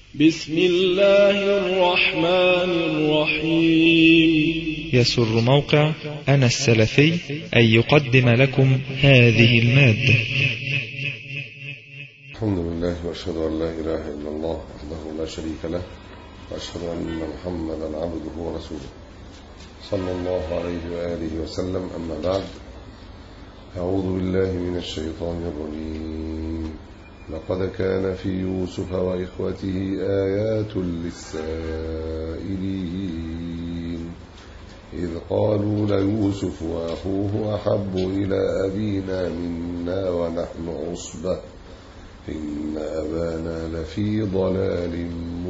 بسم الله الرحمن الرحيم يسر موقع أنا السلفي أن يقدم لكم هذه المادة الحمد لله واشهد ان لا اله الا الله وحده لا شريك له واشهد ان محمدا عبده ورسوله صلى الله عليه واله وسلم اما بعد اعوذ بالله من الشيطان الرجيم لقد كان في يوسف واخوته ايات للسائلين اذ قالوا ليوسف واخوه احب الى ابينا منا ونحن عصبه إن أبانا لفي ضلال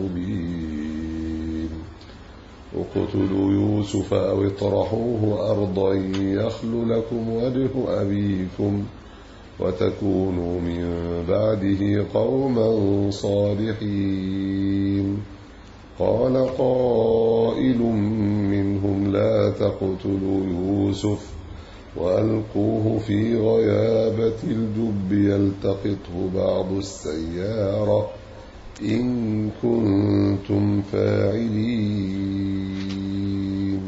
مبين اقتلوا يوسف أو اطرحوه أرضا يخل لكم وجه أبيكم وتكونوا من بعده قوما صالحين قال قائل منهم لا تقتلوا يوسف وألقوه في غيابة الجب يلتقطه بعض السيارة إن كنتم فاعلين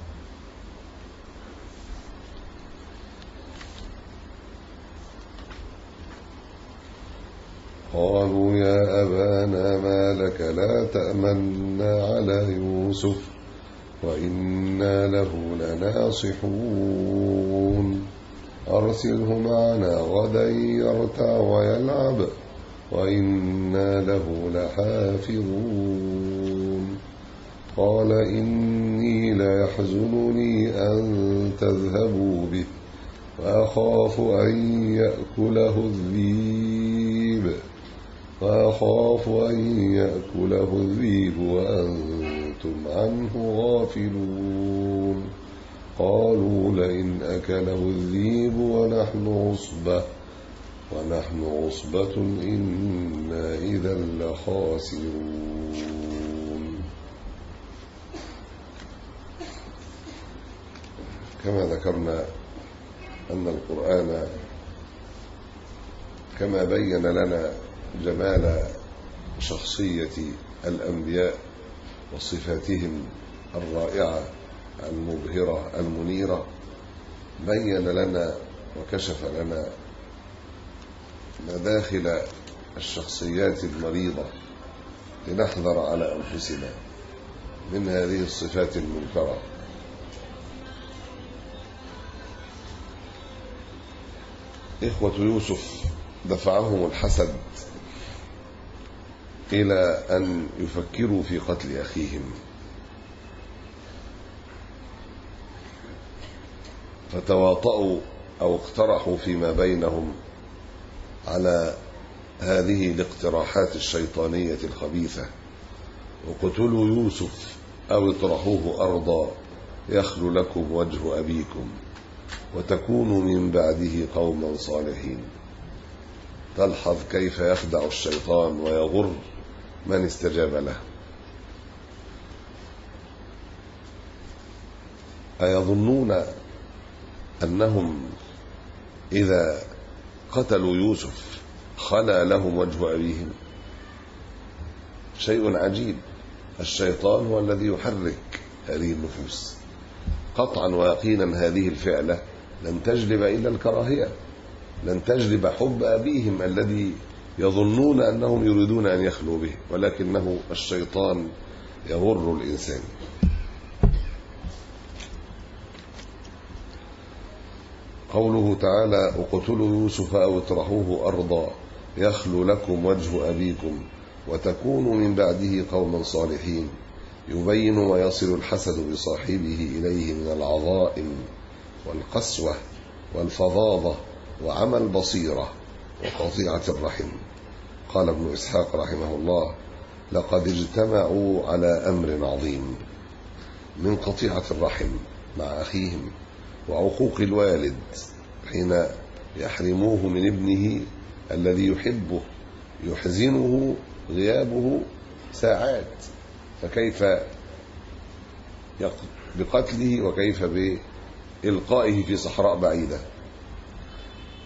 قالوا يا أبانا ما لك لا تأمنا على يوسف وإنا له لناصحون أرسله معنا غدا يرتع ويلعب وإنا له لحافظون قال إني ليحزنني أن تذهبوا به وأخاف أن يأكله الذيب وأخاف أن يأكله الذيب وأنتم عنه غافلون قالوا لئن أكله الذيب ونحن عصبة ونحن عصبة إنا إذا لخاسرون كما ذكرنا أن القرآن كما بين لنا جمال شخصية الأنبياء وصفاتهم الرائعة المبهرة المنيرة بين لنا وكشف لنا مداخل الشخصيات المريضة لنحذر على أنفسنا من هذه الصفات المنكرة إخوة يوسف دفعهم الحسد إلى أن يفكروا في قتل أخيهم فتواطؤوا أو اقترحوا فيما بينهم على هذه الاقتراحات الشيطانية الخبيثة وقتلوا يوسف أو اطرحوه أرضا يخل لكم وجه أبيكم وتكونوا من بعده قوما صالحين تلحظ كيف يخدع الشيطان ويغر من استجاب له أيظنون أنهم إذا قتلوا يوسف خلا لهم وجه أبيهم شيء عجيب الشيطان هو الذي يحرك هذه النفوس قطعا ويقينا هذه الفعلة لن تجلب إلا الكراهية لن تجلب حب أبيهم الذي يظنون أنهم يريدون أن يخلوا به ولكنه الشيطان يغر الإنسان قوله تعالى اقتلوا يوسف أو اطرحوه أرضا يخلو لكم وجه أبيكم وتكونوا من بعده قوما صالحين يبين ويصل الحسد بصاحبه إليه من العظائم والقسوة والفظاظة وعمى البصيرة وقطيعة الرحم قال ابن إسحاق رحمه الله لقد اجتمعوا على أمر عظيم من قطيعة الرحم مع أخيهم وعقوق الوالد حين يحرموه من ابنه الذي يحبه يحزنه غيابه ساعات فكيف بقتله وكيف بإلقائه في صحراء بعيدة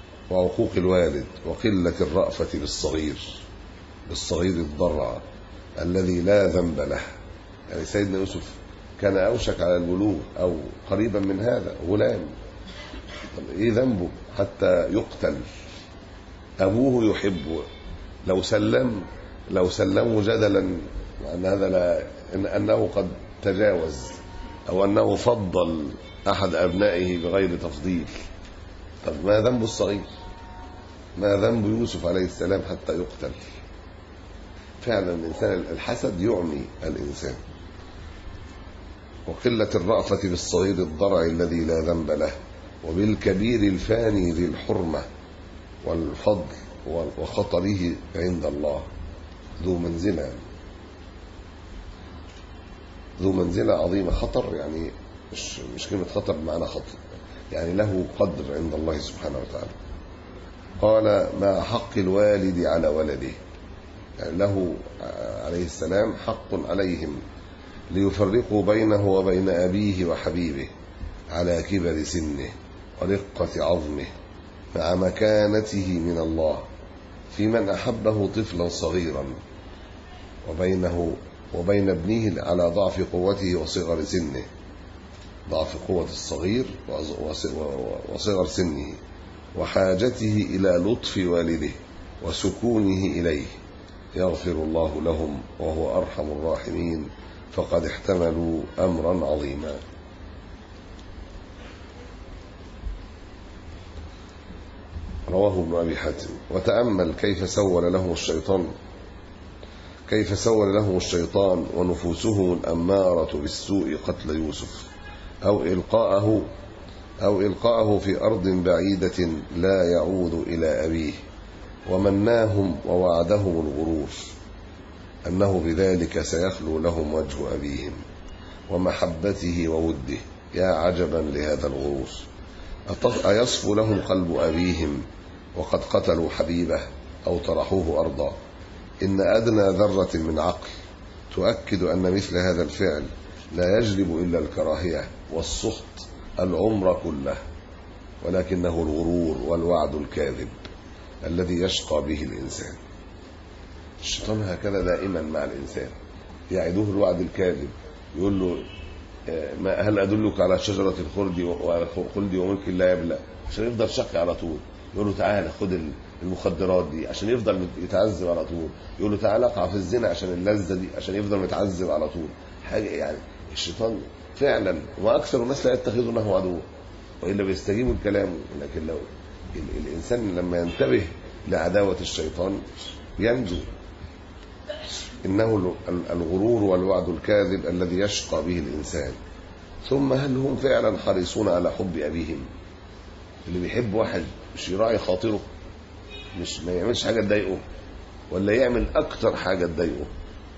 وعقوق الوالد وقلة الرأفة بالصغير بالصغير الضرع الذي لا ذنب له يعني سيدنا يوسف كان أوشك على البلوغ أو قريبا من هذا غلام طب إيه ذنبه حتى يقتل أبوه يحبه لو سلم لو سلموا جدلا أن هذا لا إن أنه قد تجاوز أو أنه فضل أحد أبنائه بغير تفضيل طب ما ذنب الصغير ما ذنب يوسف عليه السلام حتى يقتل فعلا الإنسان الحسد يعمي الإنسان وقلة الرأفة بالصغير الضرع الذي لا ذنب له وبالكبير الفاني ذي الحرمة والفضل وخطره عند الله ذو منزلة ذو منزلة عظيمة خطر يعني مش مش كلمة خطر بمعنى خطر يعني له قدر عند الله سبحانه وتعالى قال ما حق الوالد على ولده يعني له عليه السلام حق عليهم ليفرقوا بينه وبين أبيه وحبيبه على كبر سنه ورقة عظمه مع مكانته من الله في من أحبه طفلا صغيرا وبينه وبين ابنه على ضعف قوته وصغر سنه ضعف قوة الصغير وصغر سنه وحاجته إلى لطف والده وسكونه إليه يغفر الله لهم وهو أرحم الراحمين فقد احتملوا أمرا عظيما رواه ابن أبي حاتم وتأمل كيف سول لهم الشيطان كيف سول لهم الشيطان ونفوسهم الأمارة بالسوء قتل يوسف أو إلقاءه أو إلقاءه في أرض بعيدة لا يعود إلى أبيه ومناهم ووعدهم الغرور أنه بذلك سيخلو لهم وجه أبيهم ومحبته ووده يا عجبا لهذا الغرور أيصفو لهم قلب أبيهم وقد قتلوا حبيبه أو طرحوه أرضا إن أدنى ذرة من عقل تؤكد أن مثل هذا الفعل لا يجلب إلا الكراهية والسخط العمر كله ولكنه الغرور والوعد الكاذب الذي يشقى به الإنسان الشيطان هكذا دائما مع الإنسان يعدوه الوعد الكاذب يقول له هل أدلك على شجرة الخلد وعلى خلد وملك لا يبلى عشان يفضل شقي على طول يقول له تعالى خد المخدرات دي عشان يفضل يتعذب على طول يقول له تعالى اقع في الزنا عشان اللذة دي عشان يفضل متعذب على طول حاجة يعني الشيطان فعلا واكثر الناس لا يتخذونه عدوا والا بيستجيبوا الكلام لكن لو الانسان لما ينتبه لعداوه الشيطان ينجو انه الغرور والوعد الكاذب الذي يشقى به الانسان ثم هل هم فعلا حريصون على حب ابيهم اللي بيحب واحد مش يراعي خاطره مش ما يعملش حاجه تضايقه ولا يعمل اكتر حاجه تضايقه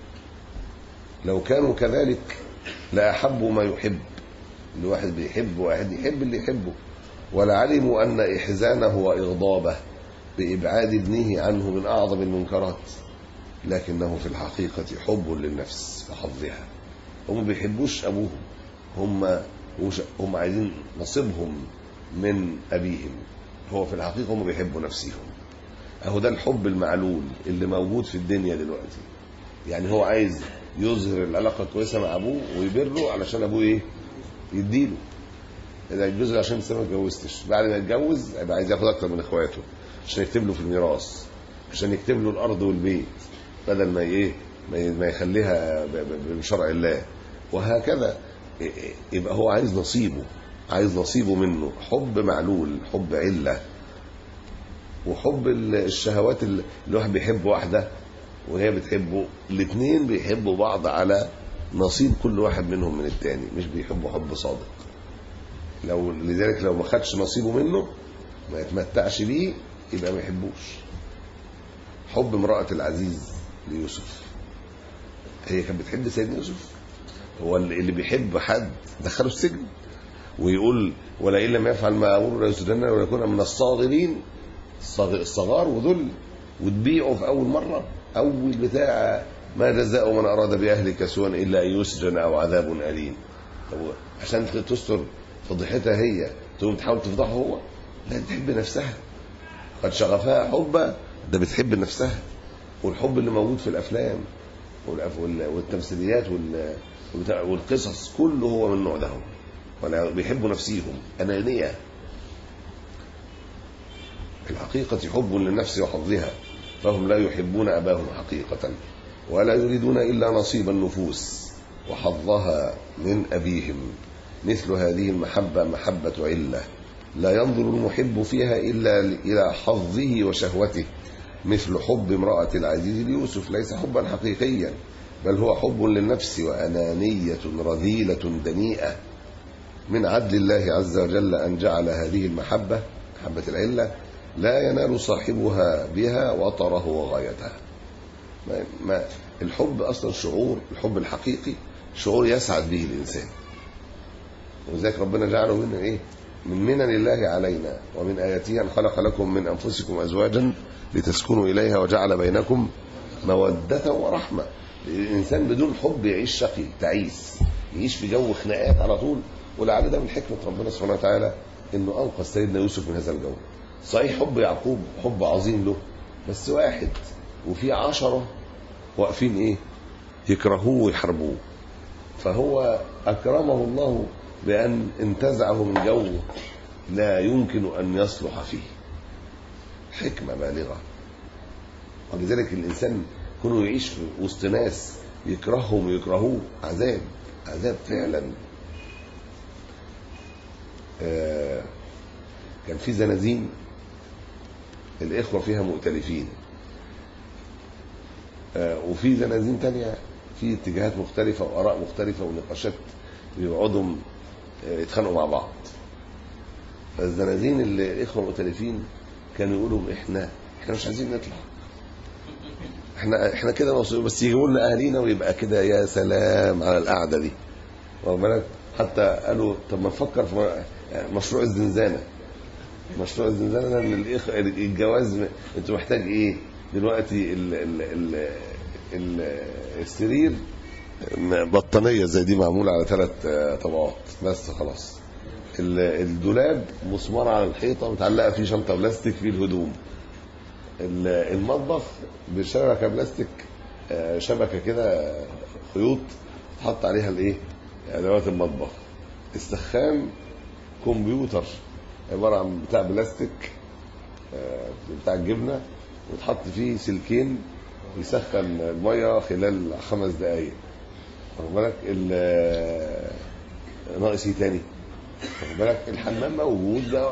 لو كانوا كذلك لأحبوا ما يحب الواحد بيحب واحد يحب اللي يحبه ولعلموا أن إحزانه وإغضابه بإبعاد ابنه عنه من أعظم المنكرات لكنه في الحقيقة حب للنفس وحظها هم بيحبوش أبوهم هم هم عايزين نصيبهم من أبيهم هو في الحقيقة هم بيحبوا نفسهم أهو ده الحب المعلول اللي موجود في الدنيا دلوقتي يعني هو عايز يظهر العلاقه كويسه مع ابوه ويبره علشان ابوه ايه يديله اذا يتجوز عشان لسه ما اتجوزتش بعد ما يتجوز يبقى عايز ياخد اكتر من اخواته عشان يكتب له في الميراث عشان يكتب له الارض والبيت بدل ما ايه ما يخليها بشرع الله وهكذا يبقى هو عايز نصيبه عايز نصيبه منه حب معلول حب عله وحب الشهوات اللي الواحد بيحب واحده وهي بتحبه الاثنين بيحبوا بعض على نصيب كل واحد منهم من الثاني مش بيحبوا حب صادق لو لذلك لو ما خدش نصيبه منه ما يتمتعش بيه يبقى ما يحبوش حب امرأة العزيز ليوسف هي كانت بتحب سيدنا يوسف هو اللي بيحب حد دخله السجن ويقول ولئن لم يفعل ما امره ليسجنن ويكون من الصاغرين الصغار وذل وتبيعه في اول مره اول بتاع ما جزاء من اراد باهلك سوءا الا ان يسجن او عذاب اليم طب عشان تستر فضيحتها هي تقوم تحاول تفضحه هو لا تحب نفسها قد شغفها حبا ده بتحب نفسها والحب اللي موجود في الافلام والأف- وال- والتمثيليات وال- والبتاع- والقصص كله هو من النوع ده ولا بيحبوا نفسيهم أنانية الحقيقة حب للنفس وحظها فهم لا يحبون أباهم حقيقة ولا يريدون إلا نصيب النفوس وحظها من أبيهم مثل هذه المحبة محبة علة لا ينظر المحب فيها إلا إلى حظه وشهوته مثل حب امرأة العزيز ليوسف ليس حبا حقيقيا بل هو حب للنفس وأنانية رذيلة دنيئة من عدل الله عز وجل أن جعل هذه المحبة محبة العلة لا ينال صاحبها بها وطره وغايتها ما ما الحب أصلا شعور الحب الحقيقي شعور يسعد به الإنسان ولذلك ربنا جعله من إيه من منن الله علينا ومن آياته أن خلق لكم من أنفسكم أزواجا لتسكنوا إليها وجعل بينكم مودة ورحمة الإنسان بدون حب يعيش شقي تعيس يعيش في جو خناقات على طول ولعل ده من حكمة ربنا سبحانه وتعالى إنه أنقذ سيدنا يوسف من هذا الجو صحيح حب يعقوب حب عظيم له بس واحد وفي عشرة واقفين إيه يكرهوه ويحاربوه فهو أكرمه الله بأن انتزعه من جو لا يمكن أن يصلح فيه حكمة بالغة ولذلك الإنسان كونه يعيش في وسط ناس يكرههم ويكرهوه عذاب عذاب فعلا آه كان في زنازين الإخوة فيها مؤتلفين آه وفي زنازين تانية في اتجاهات مختلفة وآراء مختلفة ونقاشات بيقعدوا آه، يتخانقوا مع بعض فالزنازين اللي الإخوة المؤتلفين كانوا يقولوا احنا احنا مش عايزين نطلع احنا احنا كده مبسوطين بس يجيبوا لنا اهالينا ويبقى كده يا سلام على القعده دي واخد بالك حتى قالوا طب ما نفكر في م- مشروع الزنزانه مشروع الزنزانه ده ان الإخ... الجواز م- انت محتاج ايه دلوقتي ال... ال... ال... ال... السرير م- بطانيه زي دي معموله على ثلاث طبقات بس خلاص ال- الدولاب مسمار على الحيطه متعلقه فيه شنطه بلاستيك فيه الهدوم ال- المطبخ بشبكه بلاستيك آه، شبكه كده خيوط تحط عليها الايه ادوات المطبخ السخان كمبيوتر عباره عن بتاع بلاستيك آه، بتاع الجبنه وتحط فيه سلكين يسخن الميه خلال خمس دقائق واخد بالك ال- ناقص ايه تاني واخد بالك الحمام موجود ده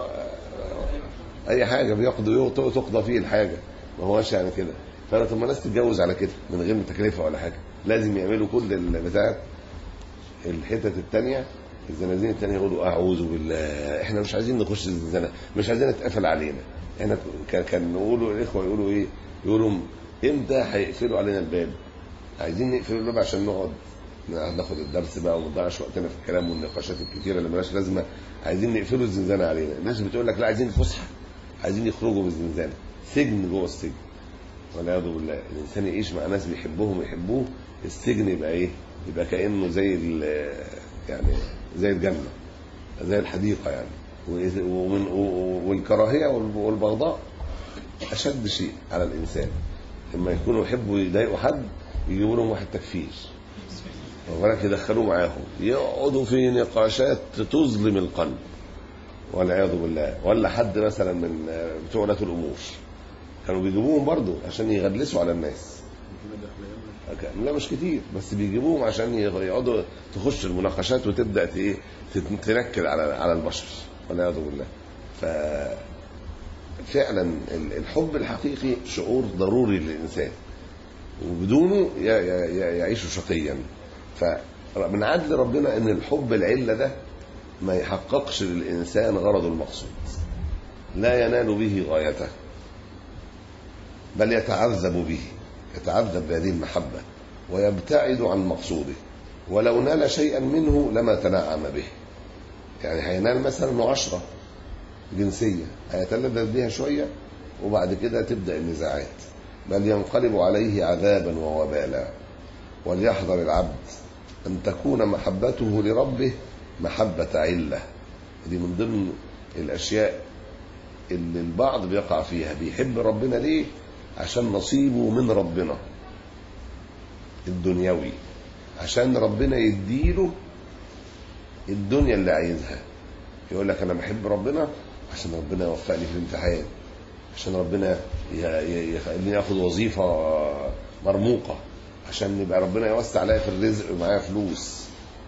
اي حاجه بيقضي تقضى فيه الحاجه ما هوش يعني كده فانا طب ما الناس تتجوز على كده من غير تكلفه ولا حاجه لازم يعملوا كل البتاع الحتت التانية الزنازين التانية يقولوا اعوذ بالله احنا مش عايزين نخش الزنزانه مش عايزين نتقفل علينا احنا كان كان نقولوا الاخوه يقولوا ايه يقولوا امتى هيقفلوا علينا الباب عايزين نقفل الباب عشان نقعد ناخد الدرس بقى وما نضيعش وقتنا في الكلام والنقاشات الكتيره اللي مالهاش لازمه عايزين نقفلوا الزنزانه علينا الناس بتقول لك لا عايزين فسحه عايزين يخرجوا من الزنزانه سجن جوه السجن والعياذ بالله الانسان يعيش مع ناس بيحبوهم ويحبوه السجن يبقى ايه يبقى كانه زي ال- يعني زي الجنه زي الحديقه يعني وإذ- ومن و- والكراهيه والبغضاء اشد شيء على الانسان لما يكونوا يحبوا يضايقوا حد يجيبوا لهم واحد تكفير وبالك يدخلوه معاهم يقعدوا في نقاشات تظلم القلب والعياذ بالله ولا حد مثلا من بتوع ولاة الامور كانوا بيجيبوهم برضو عشان يغلسوا على الناس لا مش كتير بس بيجيبوهم عشان يقعدوا تخش المناقشات وتبدا ت- ايه تت- تنكد على على البشر والعياذ بالله ف فعلا ال- الحب الحقيقي شعور ضروري للانسان وبدونه ي- ي- ي- يعيش شقيا فمن عدل ربنا ان الحب العله ده ما يحققش للانسان غرضه المقصود لا ينال به غايته بل يتعذب به يتعذب بهذه المحبه ويبتعد عن مقصوده ولو نال شيئا منه لما تنعم به يعني هينال مثلا عشرة جنسية هيتلذذ بها شوية وبعد كده تبدأ النزاعات بل ينقلب عليه عذابا ووبالا وليحذر العبد أن تكون محبته لربه محبة علة دي من ضمن الأشياء اللي البعض بيقع فيها بيحب ربنا ليه عشان نصيبه من ربنا الدنيوي عشان ربنا يديله الدنيا اللي عايزها يقول لك انا بحب ربنا عشان ربنا يوفقني في الامتحان عشان ربنا ي- ي- يخليني اخد وظيفه مرموقه عشان يبقى ربنا يوسع عليا في الرزق ومعايا فلوس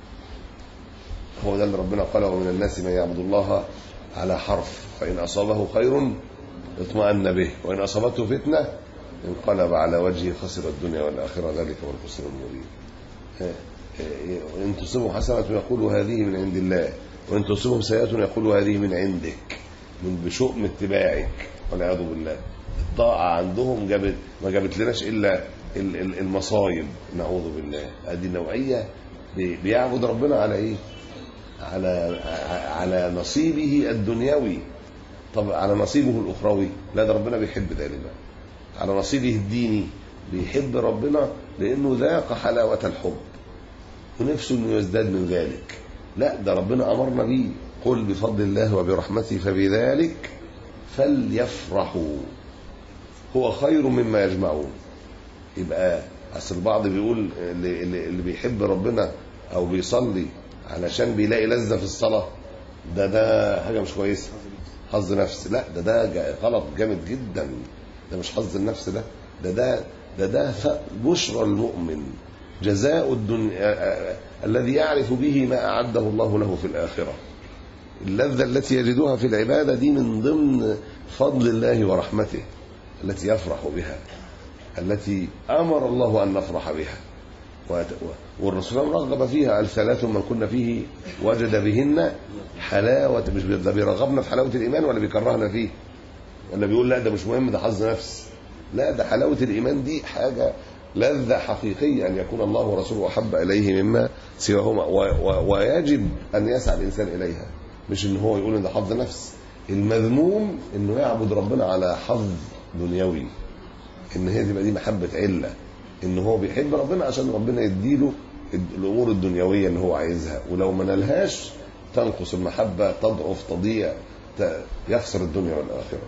هو ده اللي ربنا قال ومن الناس من يعبد الله على حرف فإن أصابه خير اطمأن به وإن أصابته فتنة انقلب على وجهه خسر الدنيا والآخرة ذلك هو الخسر المبين ها- ها- إن تصبهم حسنة يقول هذه من عند الله وإن تصبهم سيئة يقول هذه من عندك من بشؤم اتباعك والعياذ بالله الطاعة عندهم جابت ما جابت لناش إلا ال- ال- المصايب نعوذ بالله هذه نوعية بي- بيعبد ربنا على إيه؟ على على نصيبه الدنيوي طب على نصيبه الاخروي لا ده ربنا بيحب ذلك بقى على نصيبه الديني بيحب ربنا لانه ذاق حلاوه الحب ونفسه انه يزداد من ذلك لا ده ربنا امرنا بيه قل بفضل الله وبرحمته فبذلك فليفرحوا هو خير مما يجمعون يبقى اصل البعض بيقول اللي, اللي اللي بيحب ربنا او بيصلي علشان بيلاقي لذة في الصلاة ده ده حاجة مش كويسة حظ نفس لا ده ده جا- غلط جامد جدا ده مش حظ النفس ده ده ده ده ده ف- بشرى المؤمن جزاء الدنيا الذي يعرف به ما أعده الله له في الآخرة اللذة التي يجدها في العبادة دي من ضمن فضل الله ورحمته التي يفرح بها التي أمر الله أن نفرح بها وت- والرسول صلى الله عليه وسلم رغب فيها قال ثلاث من كنا فيه وجد بهن حلاوة مش بي- ده بيرغبنا في حلاوة الإيمان ولا بيكرهنا فيه ولا بيقول لا ده مش مهم ده حظ نفس لا ده حلاوة الإيمان دي حاجة لذة حقيقية أن يكون الله ورسوله أحب إليه مما سواهما و و ويجب أن يسعى الإنسان إليها مش إن هو يقول إن ده حظ نفس المذموم إنه يعبد ربنا على حظ دنيوي إن هي تبقى دي محبة علة إن هو بيحب ربنا عشان ربنا يديله الد- الأمور الدنيوية اللي هو عايزها ولو ما نالهاش تنقص المحبة تضعف تضيع ت- يخسر الدنيا والآخرة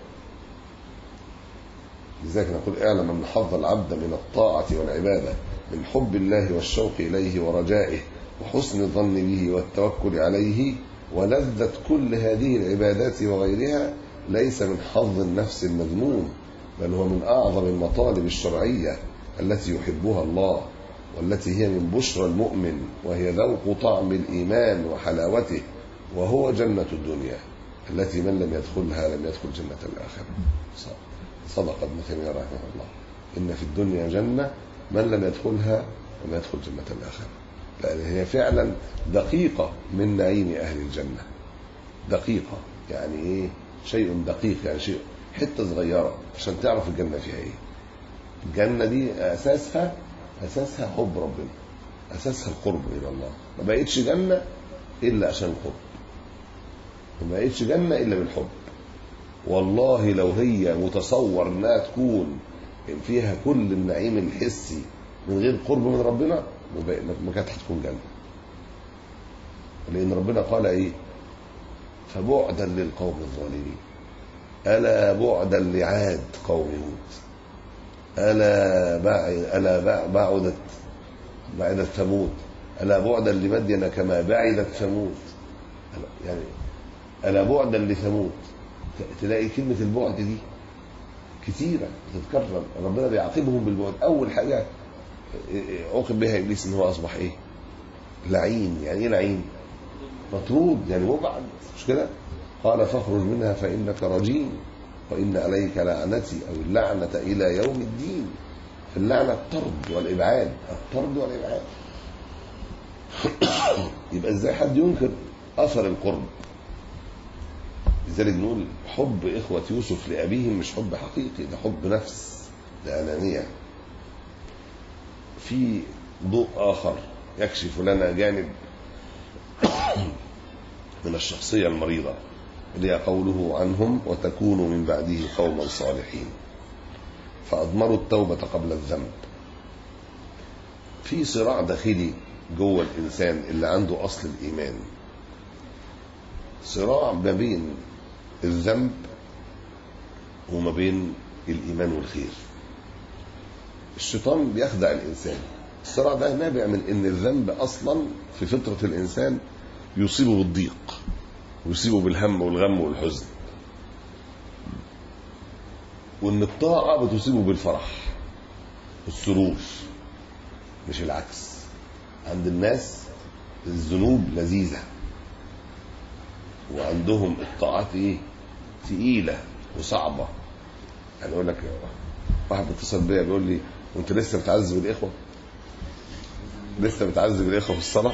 لذلك نقول اعلم ان حظ العبد من الطاعه والعباده من حب الله والشوق اليه ورجائه وحسن الظن به والتوكل عليه ولذة كل هذه العبادات وغيرها ليس من حظ النفس المذموم بل هو من اعظم المطالب الشرعيه التي يحبها الله والتي هي من بشرى المؤمن وهي ذوق طعم الايمان وحلاوته وهو جنه الدنيا التي من لم يدخلها لم يدخل جنه الاخره صح. صدق ابن تيمية رحمه الله إن في الدنيا جنة من لم يدخلها لم يدخل جنة الآخرة لأن هي فعلا دقيقة من نعيم أهل الجنة دقيقة يعني إيه شيء دقيق يعني شيء حتة صغيرة عشان تعرف الجنة فيها إيه الجنة دي أساسها أساسها حب ربنا أساسها القرب إلى الله ما بقتش جنة إلا عشان القرب ما بقتش جنة إلا بالحب والله لو هي متصور انها تكون فيها كل النعيم الحسي من غير قرب من ربنا ما بق- ما كانت هتكون جنه لان ربنا قال ايه فبعدا للقوم الظالمين الا بعدا لعاد قوم هود الا بعد الا بع- بعدت بعدت ثمود الا بعدا لمدين كما بعدت ثمود ألا- يعني الا بعدا لثمود ت- تلاقي كلمة البعد دي كتيرة بتتكرر ربنا بيعاقبهم بالبعد أول حاجة عوقب بها إبليس إن هو أصبح إيه؟ لعين يعني إيه لعين؟ مطرود يعني مبعد مش كده؟ قال فاخرج منها فإنك رجيم وإن عليك لعنتي أو اللعنة إلى يوم الدين اللعنة الطرد والإبعاد الطرد والإبعاد يبقى إزاي حد ينكر أثر القرب لذلك نقول حب إخوة يوسف لأبيهم مش حب حقيقي ده حب نفس ده أنانية في ضوء آخر يكشف لنا جانب من الشخصية المريضة اللي هي قوله عنهم وتكونوا من بعده قوما صالحين فأضمروا التوبة قبل الذنب في صراع داخلي جوه الإنسان اللي عنده أصل الإيمان صراع ما بين الذنب وما بين الإيمان والخير الشيطان بيخدع الإنسان الصراع ده نابع من ان الذنب اصلا في فطره الانسان يصيبه بالضيق ويصيبه بالهم والغم والحزن وان الطاعه بتصيبه بالفرح والسرور مش العكس عند الناس الذنوب لذيذه وعندهم الطاعات ايه تقيله وصعبه يعني اقول لك واحد بيتصل بيا بيقول لي وانت لسه بتعذب الاخوه لسه بتعذب الاخوه في الصلاه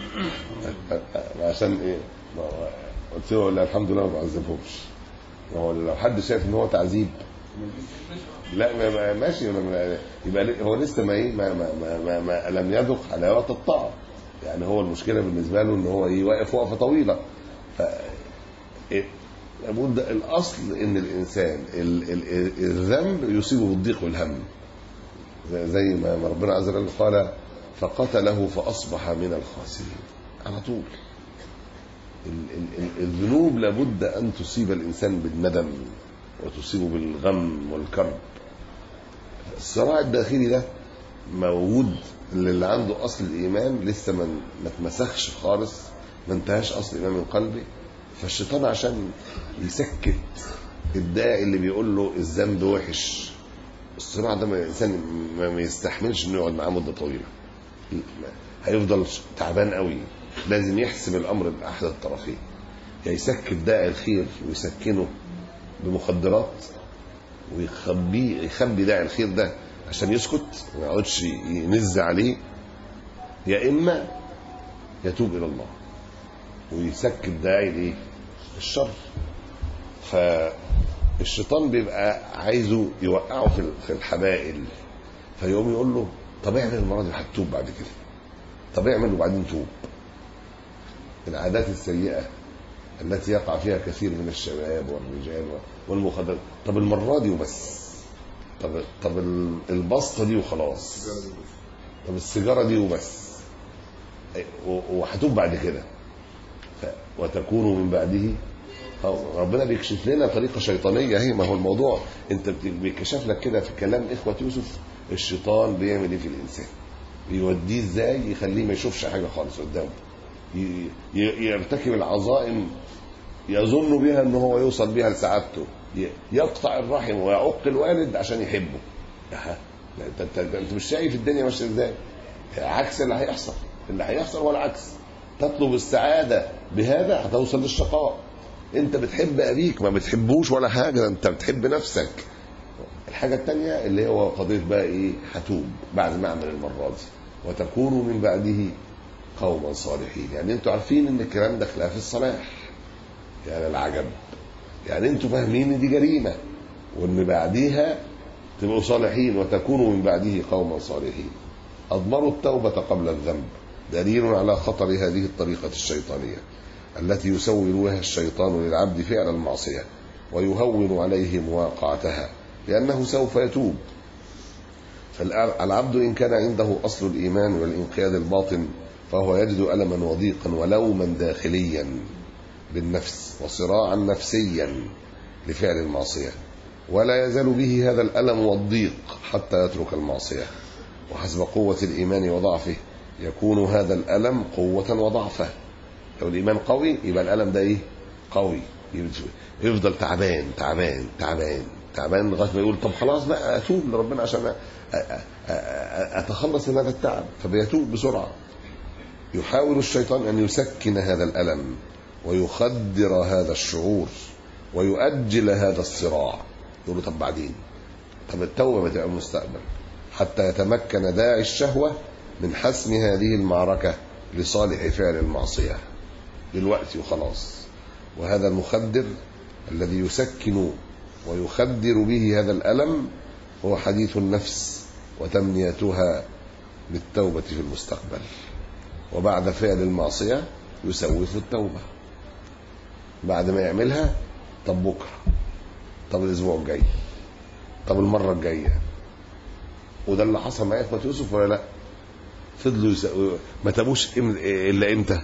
عشان ايه ما هو- قلت له لا الحمد لله ما بعذبهمش ما هو لو حد شايف ان هو تعذيب لا ما ما ماشي ما- ما- يبقى ليه- هو لسه ما ايه ما, ما, ما, ما, ما لم يذق حلاوه الطاعه يعني هو المشكله بالنسبه له ان هو ايه واقف وقفه طويله ف إيه، لابد ده الاصل ان الانسان ال ال ال الذنب يصيبه بالضيق والهم زي- زي ما ما ربنا عز وجل قال فقتله فاصبح من الخاسرين على طول ال- ال- ال- الذنوب لابد ان تصيب الانسان بالندم وتصيبه بالغم والكرب الصراع الداخلي ده موجود للي عنده اصل الايمان لسه ما ما اتمسخش خالص ما انتهاش اصل الايمان من قلبه فالشيطان عشان يسكت الداعي اللي بيقول له الذنب وحش الصراع ده ما الانسان ما ما يستحملش انه يقعد معاه مده طويله هيفضل تعبان قوي لازم يحسم الامر باحد الطرفين يا يسكت داعي الخير ويسكنه بمخدرات ويخبيه يخبي داعي الخير ده عشان يسكت وما يقعدش ينز عليه يا اما يتوب الى الله ويسكت داعي الايه؟ الشر فالشيطان بيبقى عايزه يوقعه في في الحبائل فيقوم يقول له طب اعمل المره دي هتتوب بعد كده طب اعمل وبعدين توب العادات السيئه التي يقع فيها كثير من الشباب والرجال والمخدرات طب المره دي وبس طب طب البسطه دي وخلاص طب السيجاره دي وبس و- وهتوب بعد كده ف- وتكون من بعده أو ربنا بيكشف لنا طريقه شيطانيه اهي ما هو الموضوع انت بت- بيكشف لك كده في كلام اخوه يوسف الشيطان بيعمل ايه في الانسان بيوديه ازاي يخليه ما يشوفش حاجه خالص قدامه ي- ي- يرتكب العظائم يظن بها ان هو يوصل بها لسعادته ي- يقطع الرحم ويعق الوالد عشان يحبه أها. لا، انت انت انت مش شايف الدنيا ماشيه ازاي عكس اللي هيحصل اللي هيحصل هو العكس تطلب السعاده بهذا هتوصل للشقاء انت بتحب ابيك ما بتحبوش ولا حاجه ده انت بتحب نفسك الحاجه الثانيه اللي هو قضيه بقى ايه هتوب بعد ما اعمل المره دي وتكونوا من بعده قوما صالحين يعني انتوا عارفين ان الكلام ده خلاف الصلاح يعني العجب يعني انتوا فاهمين ان دي جريمه وان بعديها تبقوا صالحين وتكونوا من بعده قوما صالحين اضمروا التوبه قبل الذنب دليل على خطر هذه الطريقه الشيطانيه التي يسول بها الشيطان للعبد فعل المعصيه ويهون عليه مواقعتها لانه سوف يتوب فالعبد ان كان عنده اصل الايمان والانقياد الباطن فهو يجد الما وضيقا ولوما داخليا بالنفس وصراعا نفسيا لفعل المعصيه ولا يزال به هذا الالم والضيق حتى يترك المعصيه وحسب قوه الايمان وضعفه يكون هذا الالم قوه وضعفا لو الايمان قوي يبقى الالم ده ايه قوي يفضل تعبان تعبان تعبان تعبان لغايه ما يقول طب خلاص بقى اتوب لربنا عشان أ- أ- أ- اتخلص من هذا التعب فبيتوب بسرعه يحاول الشيطان ان يسكن هذا الالم ويخدر هذا الشعور ويؤجل هذا الصراع يقول له طب بعدين طب التوبه بتبقى المستقبل حتى يتمكن داعي الشهوه من حسم هذه المعركه لصالح فعل المعصيه دلوقتي وخلاص وهذا المخدر الذي يسكن ويخدر به هذا الالم هو حديث النفس وتمنيتها بالتوبه في المستقبل وبعد فعل المعصيه يسوف التوبه بعد ما يعملها طب بكره طب الاسبوع الجاي طب المره الجايه وده اللي حصل مع اخوه يوسف ولا لا فضلوا يسألوا ما تابوش إم- الا امتى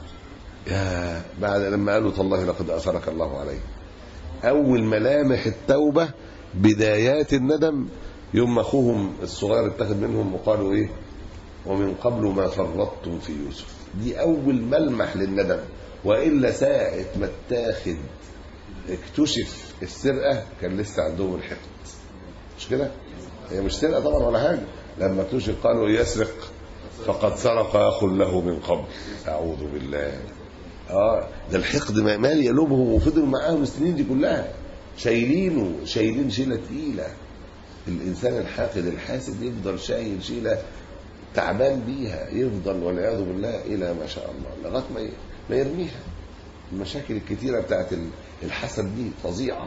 يا بعد لما قالوا تالله لقد اثرك الله عليه اول ملامح التوبه بدايات الندم يوم ما اخوهم الصغير اتخذ منهم وقالوا ايه ومن قبل ما فرطتم في يوسف دي أول ملمح للندم وإلا ساعة ما اتاخد اكتشف السرقة كان لسه عندهم الحقد مش كده؟ هي مش سرقة طبعا ولا حاجة لما اكتشف قالوا يسرق فقد سرق أخ له من قبل أعوذ بالله اه ده الحقد مالي قلوبهم وفضلوا معاهم السنين دي كلها شايلينه شايلين شيله تقيله الانسان الحاقد الحاسد يفضل شايل شيله تعبان بيها يفضل والعياذ بالله الى ما شاء الله لغايه ما ما يرميها المشاكل الكتيره بتاعت الحسد دي فظيعه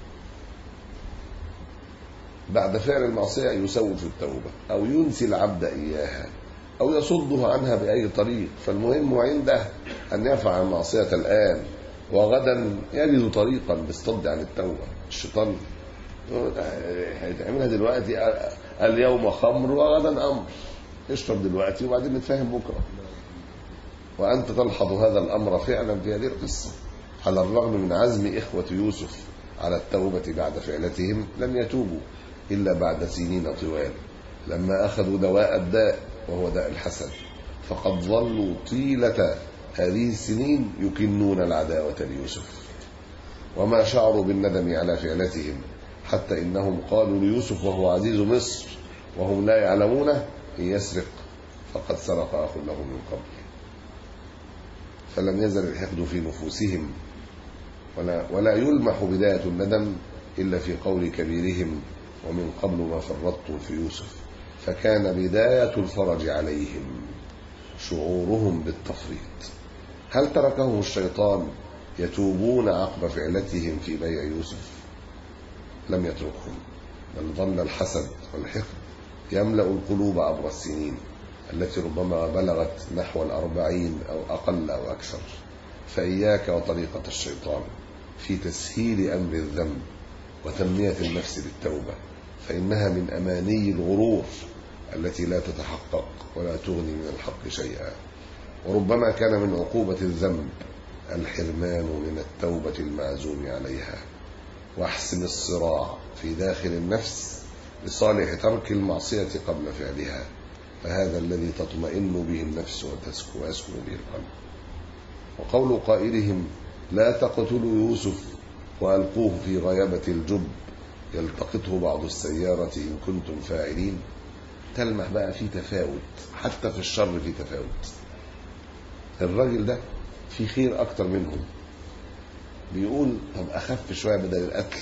بعد فعل المعصيه يسوف التوبه او ينسي العبد اياها أو يصده عنها بأي طريق فالمهم عنده أن يفعل المعصية الآن وغدا يجد طريقا بالصد عن التوبة الشيطان هيتعملها دلوقتي اليوم خمر وغدا أمر اشرب دلوقتي وبعدين نتفاهم بكرة وأنت تلحظ هذا الأمر فعلا في هذه القصة على الرغم من عزم إخوة يوسف على التوبة بعد فعلتهم لم يتوبوا إلا بعد سنين طوال لما أخذوا دواء الداء وهو داء الحسد فقد ظلوا طيلة هذه السنين يكنون العداوة ليوسف وما شعروا بالندم على فعلتهم حتى إنهم قالوا ليوسف وهو عزيز مصر وهم لا يعلمون إن يسرق فقد سرق أخ له من قبل فلم يزل الحقد في نفوسهم ولا, ولا يلمح بداية الندم إلا في قول كبيرهم ومن قبل ما فرطتم في يوسف فكان بداية الفرج عليهم شعورهم بالتفريط هل تركهم الشيطان يتوبون عقب فعلتهم في بيع يوسف لم يتركهم بل ظل الحسد والحقد يملأ القلوب عبر السنين التي ربما بلغت نحو الأربعين أو أقل أو أكثر فإياك وطريقة الشيطان في تسهيل أمر الذنب وتنمية النفس بالتوبة فإنها من أماني الغرور التي لا تتحقق ولا تغني من الحق شيئا وربما كان من عقوبة الذنب الحرمان من التوبة المعزوم عليها واحسم الصراع في داخل النفس لصالح ترك المعصية قبل فعلها فهذا الذي تطمئن به النفس وتسكن ويسكن به القلب وقول قائلهم لا تقتلوا يوسف وألقوه في غيابة الجب يلتقطه بعض السيارة إن كنتم فاعلين تلمح بقى في تفاوت حتى في الشر في تفاوت الراجل ده في خير أكتر منهم بيقول طب أخف شوية بدل القتل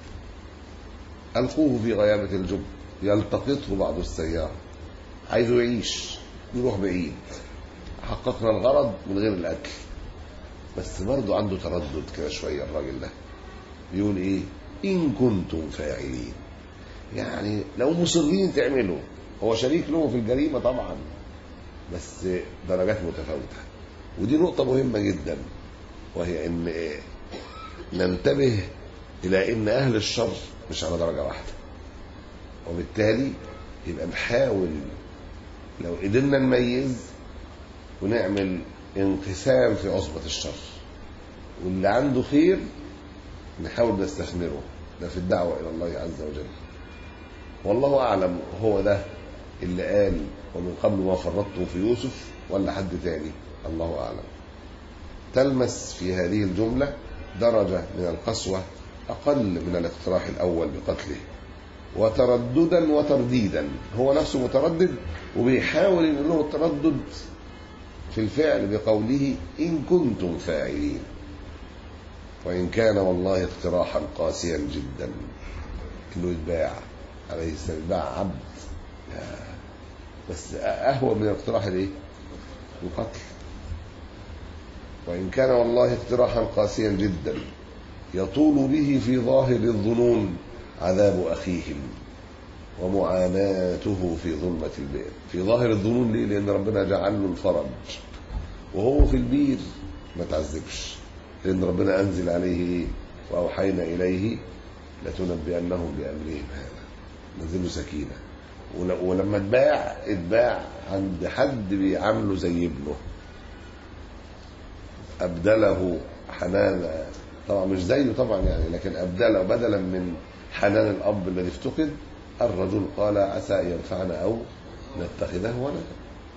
ألقوه في غيابة الجب يلتقطه بعض السيارة عايزه يعيش يروح بعيد حققنا الغرض من غير القتل بس برضه عنده تردد كده شوية الراجل ده بيقول ايه ان كنتم فاعلين يعني لو مصرين تعملوا هو شريك له في الجريمة طبعا بس درجات متفاوتة ودي نقطة مهمة جدا وهي ان إيه؟ ننتبه الى ان اهل الشر مش على درجة واحدة وبالتالي يبقى نحاول لو قدرنا نميز ونعمل انقسام في عصبة الشر واللي عنده خير نحاول نستثمره ده في الدعوة إلى الله عز وجل والله أعلم هو ده اللي قال ومن قبل ما فرطتم في يوسف ولا حد تاني الله أعلم تلمس في هذه الجملة درجة من القسوة أقل من الاقتراح الأول بقتله وترددا وترديدا هو نفسه متردد وبيحاول يقول له التردد في الفعل بقوله إن كنتم فاعلين وإن كان والله اقتراحا قاسيا جدا إنه يتباع عليه السلام يتباع عبد بس أهون من الاقتراح الإيه؟ القتل وإن كان والله اقتراحا قاسيا جدا يطول به في ظاهر الظنون عذاب أخيهم ومعاناته في ظلمة البئر في ظاهر الظنون ليه لأن ربنا جعل له الفرج وهو في البير ما تعذبش لأن ربنا أنزل عليه إيه وأوحينا إليه لتنبئنهم بأمرهم هذا نزل له سكينة ولما اتباع اتباع عند حد بيعامله زي ابنه أبدله حنانا طبعا مش زيه طبعا يعني لكن أبدله بدلا من حنان الأب الذي افتقد الرجل قال عسى أن ينفعنا أو نتخذه ولدا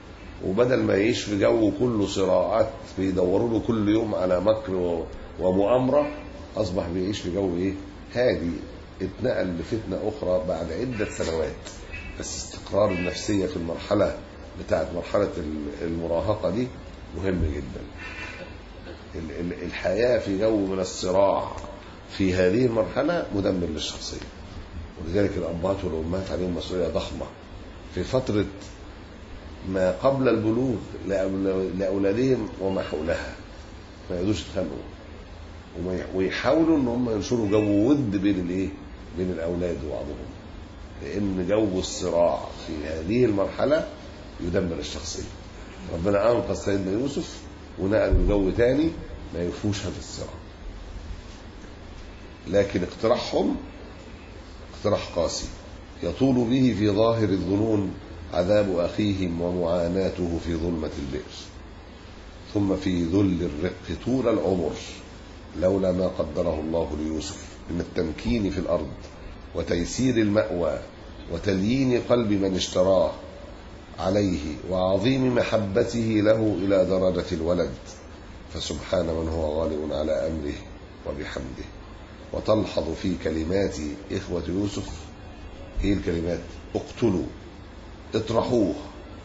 وبدل ما يعيش في جو كله صراعات بيدوروا له كل يوم على مكر و- ومؤامرة أصبح بيعيش في جو إيه هادي اتنقل لفتنة أخرى بعد عدة سنوات بس استقرار النفسية في المرحلة بتاعت مرحلة ال- المراهقة دي مهم جدا ال- ال- الحياة في جو من الصراع في هذه المرحلة مدمر للشخصية ولذلك الأبهات والأمهات عليهم مسؤولية ضخمة في فترة ما قبل البلوغ لأول- لأولادهم وما حولها ما يقدروش يتخانقوا وما ي- ويحاولوا ان هم ينشروا جو ود بين الايه؟ بين الاولاد وبعضهم. لان جو الصراع في هذه المرحله يدمر الشخصيه. ربنا انقذ سيدنا يوسف ونقل لجو تاني ما يفوش هذا الصراع. لكن اقتراحهم اقتراح قاسي يطول به في ظاهر الظنون عذاب اخيهم ومعاناته في ظلمه البئر. ثم في ذل الرق طول العمر لولا ما قدره الله ليوسف من التمكين في الارض وتيسير الماوى وتليين قلب من اشتراه عليه وعظيم محبته له الى درجه الولد فسبحان من هو غالب على امره وبحمده وتلحظ في كلمات اخوه يوسف ايه الكلمات اقتلوا اطرحوه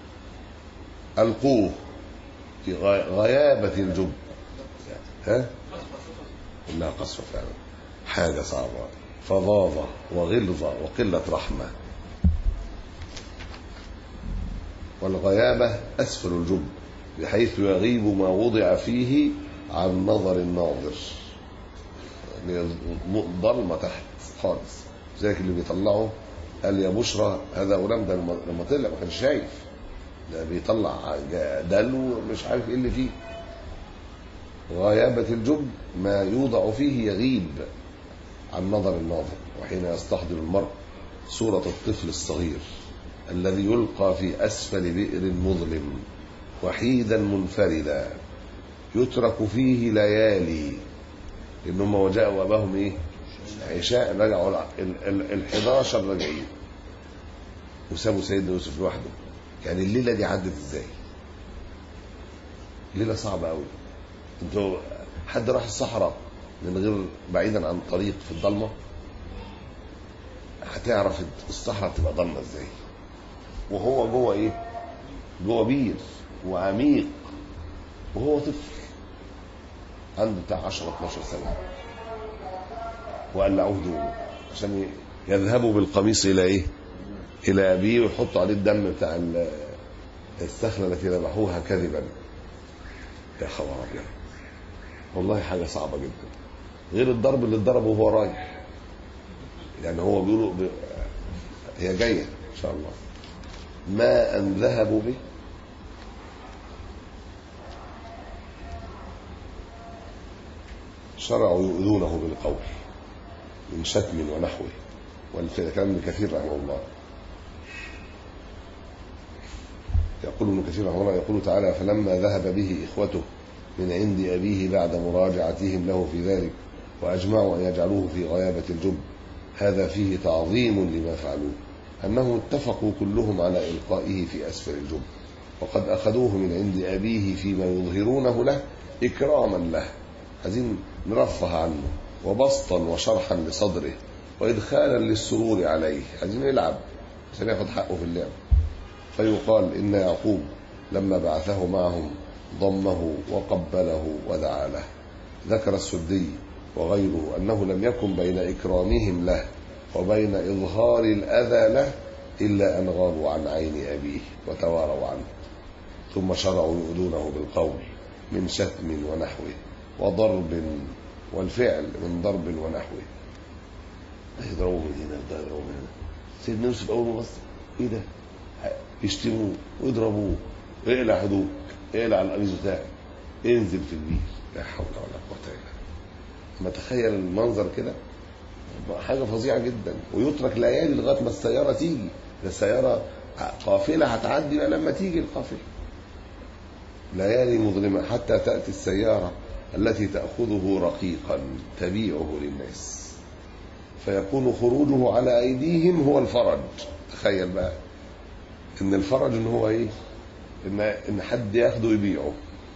القوه في غي- غيابه الجب ها انها قسوه فعلا حاجه صعبه فظاظه وغلظه وقله رحمه والغيابه اسفل الجب بحيث يغيب ما وضع فيه عن نظر الناظر يعني ضلمه تحت خالص زيك اللي بيطلعوا قال يا بشرى هذا غلام ده لما لما طلع ما كانش شايف ده بيطلع دلو مش عارف ايه اللي فيه غيابة الجب ما يوضع فيه يغيب عن نظر الناظر وحين يستحضر المرء صورة الطفل الصغير الذي يلقى في أسفل بئر مظلم وحيدا منفردا يترك فيه ليالي لأن هم وجاءوا أباهم إيه؟ عشاء رجعوا ال 11 راجعين وسابوا سيدنا يوسف لوحده يعني الليلة دي عدت إزاي؟ ليلة صعبة أوي انتوا حد راح الصحراء من غير بعيدا عن طريق في الضلمه هتعرف الصحراء تبقى ضلمه ازاي وهو جوه ايه جوه بير وعميق وهو طفل عنده بتاع 10 12 سنه وقلعوه هدومه عشان يذهبوا بالقميص الى ايه الى ابيه ويحطوا عليه الدم بتاع ال- السخنه التي ذبحوها كذبا يا خبر ابيض والله حاجه صعبه جدا غير الضرب اللي اتضربه وهو رايح يعني هو بيقولوا ب... هي جايه ان شاء الله ما ان ذهبوا به شرعوا يؤذونه بالقول من شتم ونحوه والكلام ابن كثير رحمه الله يقول ابن كثير رحمه الله يقول تعالى فلما ذهب به إخوته من عند أبيه بعد مراجعتهم له في ذلك وأجمعوا أن يجعلوه في غيابة الجب هذا فيه تعظيم لما فعلوه أنهم اتفقوا كلهم على إلقائه في أسفل الجب وقد أخذوه من عند أبيه فيما يظهرونه له إكراما له عايزين نرفه عنه وبسطا وشرحا لصدره وإدخالا للسرور عليه عايزين يلعب عشان ياخد حقه في اللعب فيقال إن يعقوب لما بعثه معهم ضمه وقبله ودعا له ذكر السدي وغيره أنه لم يكن بين إكرامهم له وبين إظهار الأذى له إلا أن غابوا عن عين أبيه وتواروا عنه ثم شرعوا يؤذونه بالقول من شتم ونحوه وضرب والفعل من ضرب ونحوه يضربوا من هنا ده يضربوا من هنا سيدنا يوسف أول ما بص إيه ده؟ يشتموه ويضربوه اقلع هدوء اقلع القميص بتاعك انزل في البير لا حول ولا قوة إلا بالله ما تخيل المنظر كده حاجة فظيعة جدا ويترك ليالي لغاية ما السيارة تيجي ده السيارة قافلة هتعدي بقى لما تيجي القافلة ليالي مظلمة حتى تأتي السيارة التي تأخذه رقيقا تبيعه للناس فيكون خروجه على أيديهم هو الفرج تخيل بقى إن الفرج إن هو إيه ان ان حد ياخده يبيعه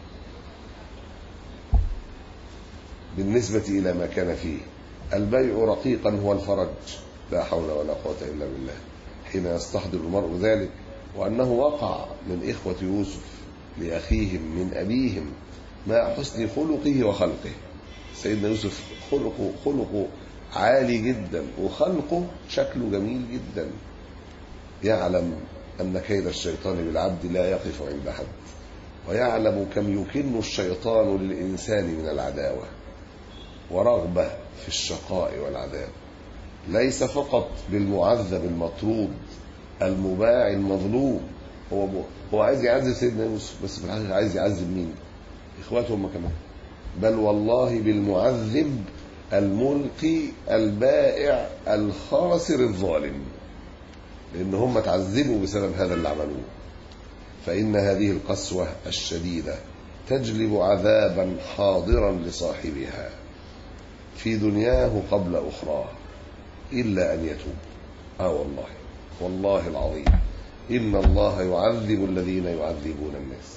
بالنسبة إلى ما كان فيه البيع رقيقا هو الفرج لا حول ولا قوة إلا بالله حين يستحضر المرء ذلك وأنه وقع من إخوة يوسف لأخيهم من أبيهم مع حسن خلقه وخلقه سيدنا يوسف خلقه خلقه عالي جدا وخلقه شكله جميل جدا يعلم أن كيد الشيطان بالعبد لا يقف عند حد ويعلم كم يكن الشيطان للإنسان من العداوة ورغبة في الشقاء والعذاب ليس فقط بالمعذب المطرود المباع المظلوم هو هو عايز يعذب سيدنا يوسف بس في الحقيقة عايز يعذب مين؟ إخواته هم كمان بل والله بالمعذب الملقي البائع الخاسر الظالم لأن هم تعذبوا بسبب هذا اللي عملوه فإن هذه القسوة الشديدة تجلب عذابا حاضرا لصاحبها في دنياه قبل أخراه إلا أن يتوب آه والله والله العظيم إن الله يعذب الذين يعذبون الناس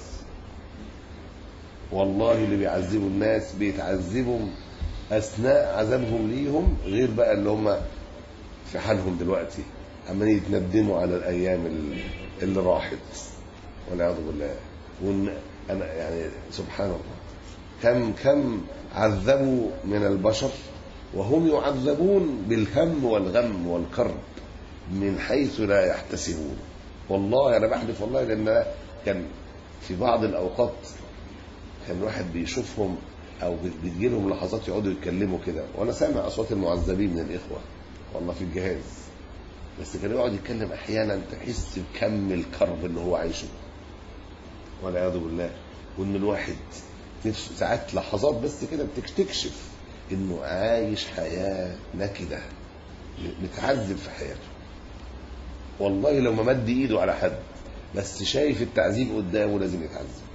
والله اللي بيعذبوا الناس بيتعذبوا أثناء عذابهم ليهم غير بقى اللي هم في حالهم دلوقتي عمالين يتندموا على الأيام اللي, اللي راحت والعياذ بالله وإن أنا يعني سبحان الله كم كم عذبوا من البشر وهم يعذبون بالهم والغم والكرب من حيث لا يحتسبون والله انا بحلف والله لان كان في بعض الاوقات كان الواحد بيشوفهم او بتجي لهم لحظات يقعدوا يتكلموا كده وانا سامع اصوات المعذبين من الاخوه والله في الجهاز بس كان يقعد يتكلم احيانا تحس بكم الكرب اللي هو عايشه والعياذ بالله وان الواحد نفسه ساعات لحظات بس كده بتكتشف انه عايش حياه نكده متعذب في حياته والله لو ما مد ايده على حد بس شايف التعذيب قدامه لازم يتعذب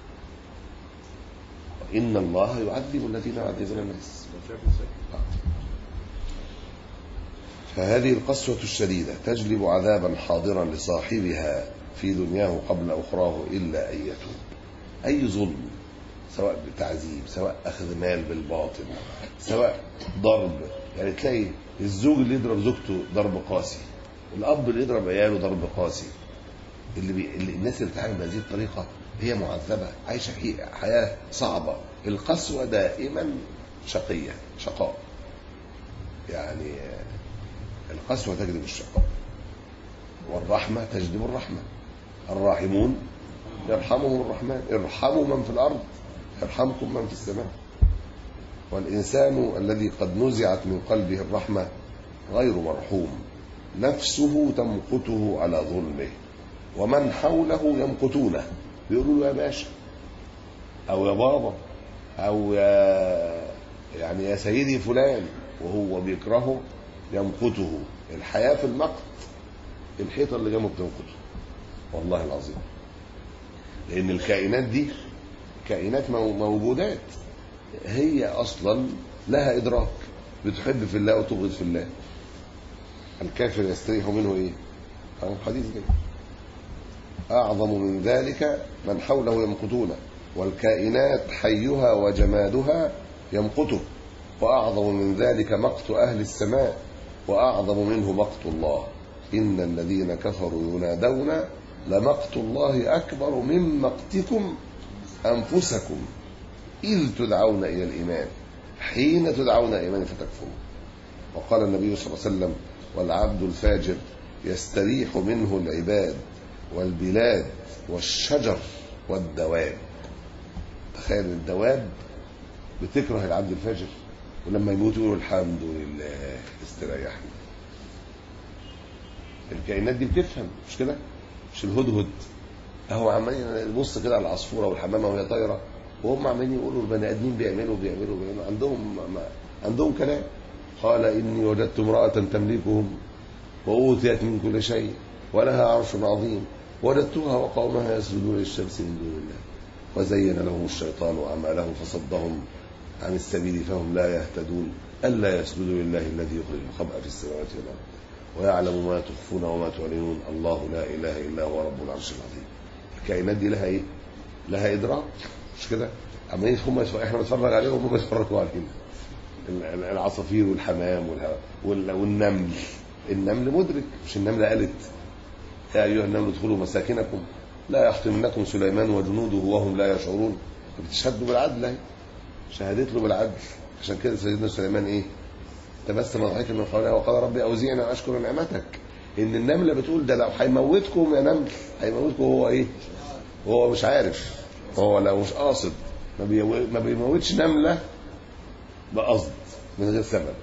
ان الله يعذب الذين يعذبون الناس فهذه القسوة الشديدة تجلب عذابا حاضرا لصاحبها في دنياه قبل أخراه إلا أن يتوب أي ظلم سواء بتعذيب سواء أخذ مال بالباطل سواء ضرب يعني تلاقي الزوج اللي يضرب زوجته ضرب قاسي الأب اللي يضرب عياله ضرب قاسي اللي, بي... اللي الناس اللي بتتعامل بهذه الطريقة هي معذبة عايشة حياة صعبة القسوة دائما شقية شقاء يعني القسوة تجلب الشقاء والرحمة تجلب الرحمة الراحمون يرحمهم الرحمن ارحموا من في الأرض يرحمكم من في السماء والإنسان الذي قد نزعت من قلبه الرحمة غير مرحوم نفسه تمقته على ظلمه ومن حوله يمقتونه بيقولوا له يا باشا أو يا بابا أو يا يعني يا سيدي فلان وهو بيكرهه يمقته الحياة في المقت الحيطة اللي جنبه بتنقته والله العظيم لأن الكائنات دي كائنات موجودات هي أصلا لها إدراك بتحب في الله وتبغض في الله الكافر يستريح منه إيه؟ حديث جاي أعظم من ذلك من حوله يمقتونه والكائنات حيها وجمادها يمقته وأعظم من ذلك مقت أهل السماء وأعظم منه مقت الله إن الذين كفروا ينادون لمقت الله أكبر من مقتكم أنفسكم إذ تدعون إلى الإيمان حين تدعون إلى الإيمان فتكفرون وقال النبي صلى الله عليه وسلم والعبد الفاجر يستريح منه العباد والبلاد والشجر والدواب تخيل الدواب بتكره العبد الفاجر ولما يموت يقولوا الحمد لله استريحنا الكائنات دي بتفهم مش كده مش الهدهد اهو عمالين يبص كده على العصفوره والحمامه وهي طايره وهم عمالين يقولوا البني ادمين بيعملوا بيعملوا بيعملوا عندهم ما عندهم كلام قال اني وجدت امراه تملكهم واوتيت من كل شيء ولها عرش عظيم وجدتها وقومها يسجدون للشمس من دون الله وزين لهم الشيطان اعمالهم فصدهم عن السبيل فهم لا يهتدون الا يسجدوا لله الذي يخرج الخبأ في السماوات والارض ويعلم ما تخفون وما تعلنون الله لا اله الا هو رب العرش العظيم الكائنات دي لها ايه لها ادراك مش كده اما إيه هم يتفرج- احنا بنتفرج عليهم وهم يتفرجوا علينا ال- ال- العصافير والحمام والها- وال- والنمل النمل مدرك مش النمله قالت يا ايها النمل ادخلوا مساكنكم لا يحطمنكم سليمان وجنوده وهم لا يشعرون بتشهدوا بالعدل اهي شهدت له بالعدل عشان كده سيدنا سليمان ايه تبسم ضحكا من قولها وقال ربي اوزعني ان اشكر نعمتك ان النمله بتقول ده لو هيموتكم يا نمل هيموتكم هو ايه هو مش عارف هو لو مش قاصد ما, بيو... ما بيموتش نمله بقصد من غير سبب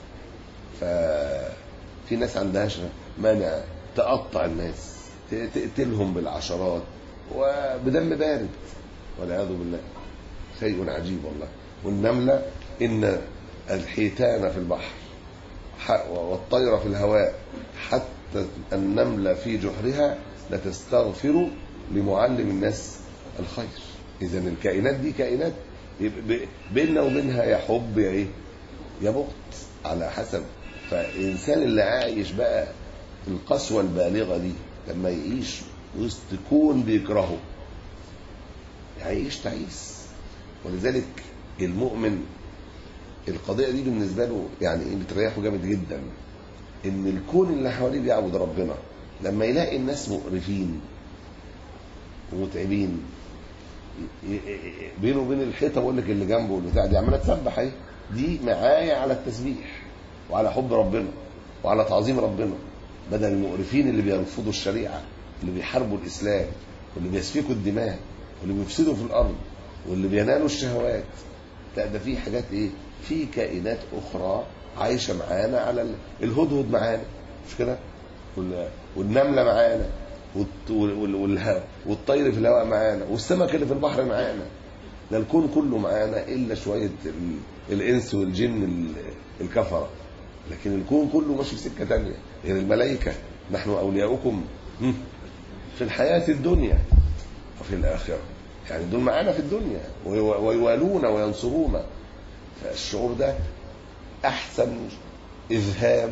ففي ناس عندهاش مانع تقطع الناس ت- تقتلهم بالعشرات وبدم بارد والعياذ بالله شيء عجيب والله والنملة إن الحيتان في البحر ح- والطير في الهواء حتى النملة في جحرها لتستغفر لمعلم الناس الخير إذا الكائنات دي كائنات يبقى ب- بيننا وبينها يا حب يا إيه يا بغض على حسب فالإنسان اللي عايش بقى القسوة البالغة دي لما يعيش وسط كون بيكرهه هيعيش تعيس ولذلك المؤمن القضية دي بالنسبة له يعني ايه بتريحه جامد جدا ان الكون اللي حواليه بيعبد ربنا لما يلاقي الناس مقرفين ومتعبين ي- ي- ي- بينه وبين الحيطه بقول لك اللي جنبه والبتاع دي عماله تسبح اهي دي معايا على التسبيح وعلى حب ربنا وعلى تعظيم ربنا بدل المقرفين اللي بيرفضوا الشريعه اللي بيحاربوا الاسلام واللي بيسفكوا الدماء واللي بيفسدوا في الارض واللي بينالوا الشهوات لا ده في حاجات ايه في كائنات اخرى عايشه معانا على ال- الهدهد معانا مش كده وال- والنمله معانا والط- وال- والها- والطير في الهواء معانا والسمك اللي في البحر معانا ده الكون كله معانا الا شويه ال- الانس والجن ال- الكفره لكن الكون كله ماشي في سكه ثانيه غير الملائكه نحن اولياؤكم هم، في الحياه الدنيا وفي الاخره يعني دول معانا في الدنيا ويو- ويوالون وينصرونا فالشعور ده احسن اذهاب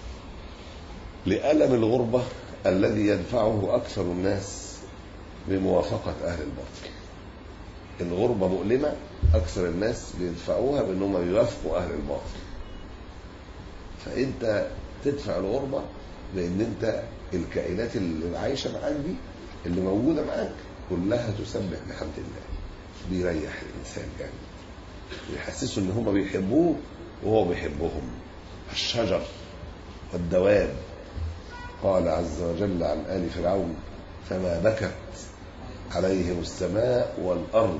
لألم الغربة الذي يدفعه أكثر الناس بموافقة أهل الباطل الغربة مؤلمة أكثر الناس بيدفعوها بأنهم يوافقوا أهل الباطل فأنت تدفع الغربة بأن أنت الكائنات اللي عايشة معاك دي اللي موجودة معاك كلها تسبح بحمد الله بيريح الإنسان يعني ويحسسوا إن هم بيحبوه وهو بيحبهم الشجر والدواب قال عز وجل عن آل فرعون فما بكت عليهم السماء والأرض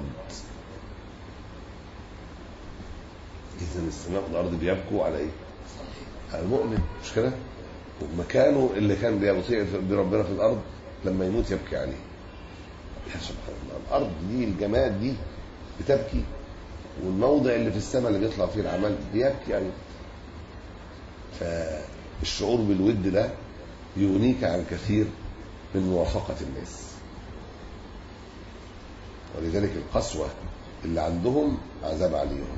إذا السماء والأرض بيبكوا على إيه؟ على المؤمن مش كده؟ ومكانه اللي كان بيطيع بربنا في الأرض لما يموت يبكي عليه يا سبحان الله الأرض دي الجماد دي بتبكي والموضع اللي في السماء اللي بيطلع فيه العمل بيبكي عليه فالشعور بالود ده يغنيك عن كثير من موافقة الناس ولذلك القسوة اللي عندهم عذاب عليهم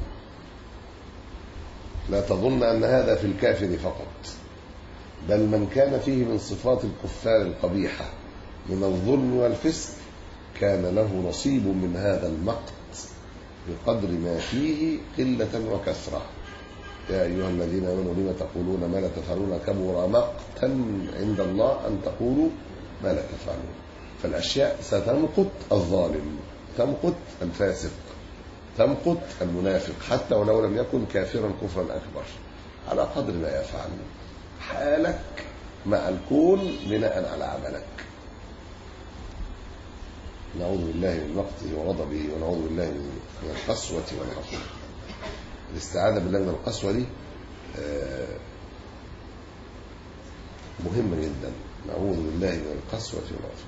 لا تظن أن هذا في الكافر فقط بل من كان فيه من صفات الكفار القبيحة من الظلم والفسق كان له نصيب من هذا المقت بقدر ما فيه قلة وكثرة يا أيها الذين آمنوا لم تقولون ما لا تفعلون كبر مقتا عند الله أن تقولوا ما لا تفعلون فالأشياء ستمقت الظالم تمقت الفاسق تمقت المنافق حتى ولو لم يكن كافرا كفرا أكبر على قدر ما يفعل حالك مع الكون بناء على عملك نعوذ بالله من مقته وغضبه ونعوذ بالله من القسوة والعفو الاستعاذة بالله من القسوة دي آه، مهمة جدا نعوذ بالله من القسوة والعفو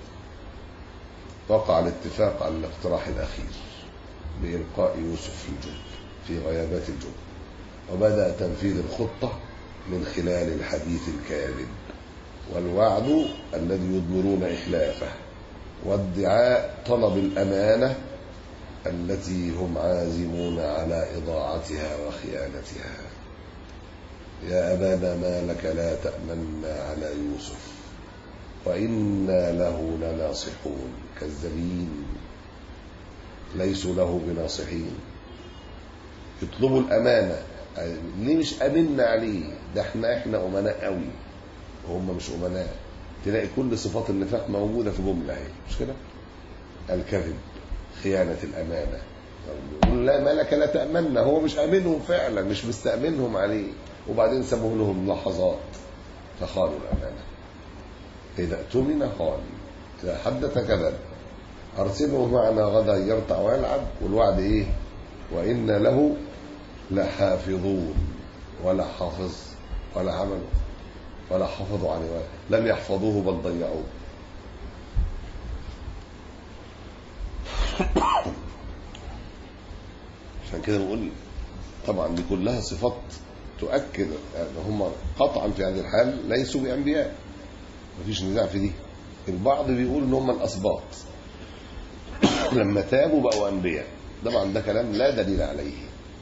وقع الاتفاق على الاقتراح الأخير بإلقاء يوسف في الجب في غيابات الجب وبدأ تنفيذ الخطة من خلال الحديث الكاذب والوعد الذي يضمرون إخلافه وادعاء طلب الأمانة التي هم عازمون على إضاعتها وخيانتها يا أبانا ما لك لا تأمنا على يوسف وإنا له لناصحون كذابين ليسوا له بناصحين يطلبوا الأمانة ليه مش أمنا عليه ده احنا احنا أمناء قوي وهم مش أمناء تلاقي كل صفات النفاق موجودة في جملة اهي مش كده الكذب خيانة الأمانة يقول لا ما لك لا تأمنا هو مش أمنهم فعلا مش مستأمنهم عليه وبعدين سابوه لهم لحظات فخانوا الأمانة إذا اؤتمن خان إذا حدث كذب أرسله معنا غدا يرتع ويلعب والوعد إيه وإن له لحافظون ولا حافظ ولا عملوا ولا حفظوا عن لم يحفظوه بل ضيعوه عشان كده بنقول طبعا دي كلها صفات تؤكد ان هم قطعا في هذه الحال ليسوا بانبياء مفيش نزاع في دي البعض بيقول ان هم الاسباط لما تابوا بقوا انبياء طبعا ده كلام لا دليل عليه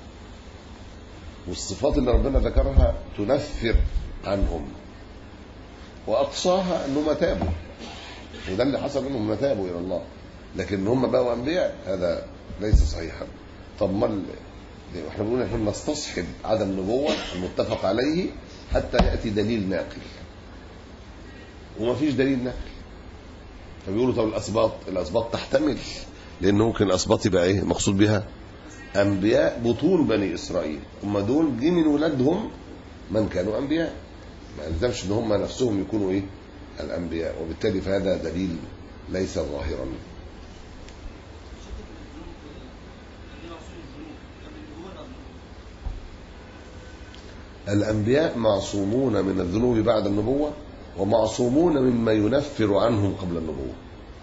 والصفات اللي ربنا ذكرها تنفر عنهم واقصاها انهم تابوا وده اللي حصل منهم تابوا الى الله لكن هم بقوا انبياء هذا ليس صحيحا طب ما احنا بنقول احنا نستصحب عدم النبوه المتفق عليه حتى ياتي دليل ناقل وما فيش دليل ناقل فبيقولوا طب الاسباط الاسباط تحتمل لان ممكن الاسباط يبقى ايه مقصود بها انبياء بطون بني اسرائيل هم دول دي من ولادهم من كانوا انبياء ما يلزمش ان هم نفسهم يكونوا ايه الانبياء وبالتالي فهذا دليل ليس ظاهرا الأنبياء معصومون من الذنوب بعد النبوة ومعصومون مما ينفر عنهم قبل النبوة